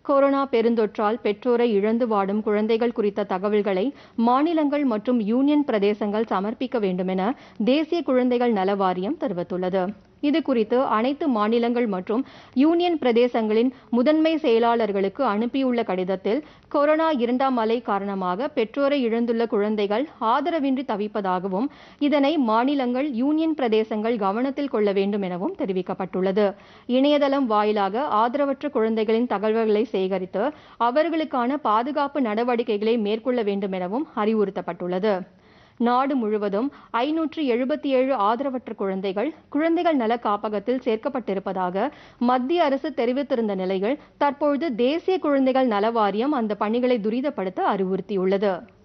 corona பெருந்தொற்றால் பெற்றோரை இழந்து வாடும் குழந்தைகள் குறித்த தகவல்களை மாநிலங்கள் மற்றும் யூனியன் பிரதேசங்கள் சமர்ப்பிக்க வேண்டும் என தேசிய குழந்தைகள் நல வாரியம் தெரிவித்துள்ளது இது குறித்து அனைத்து மாநிலங்கள் மற்றும் யூனியன் பிரதேசங்களின் முதன்மை செயலாளர்களுக்கு அனுப்பியுள்ள கடிதத்தில் கொரோனா இரண்டாம் அலை காரணமாக பெற்றோரை இழந்துள்ள குழந்தைகள் ஆதரவின்றி தவிப்பதாகவும் இதனை மாநிலங்கள் யூனியன் பிரதேசங்கள் கவனத்தில் கொள்ள வேண்டும் எனவும் தெரிவிக்கப்பட்டுள்ளது இணையதளம் வாயிலாக ஆதரவற்ற குழந்தைகளின் தகவல்களை சேகரித்து அவர்களுக்கான பாதுகாப்பு நடவடிக்கைகளை மேற்கொள்ள வேண்டும் எனவும் அறிவுறுத்தப்பட்டுள்ளது நாடு முழுவதும் ஐநூற்று எழுபத்தி ஏழு ஆதரவற்ற குழந்தைகள் குழந்தைகள் நல காப்பகத்தில் சேர்க்கப்பட்டிருப்பதாக மத்திய அரசு தெரிவித்திருந்த நிலையில் தற்பொழுது தேசிய குழந்தைகள் நல வாரியம் அந்த பணிகளை துரிதப்படுத்த அறிவுறுத்தியுள்ளது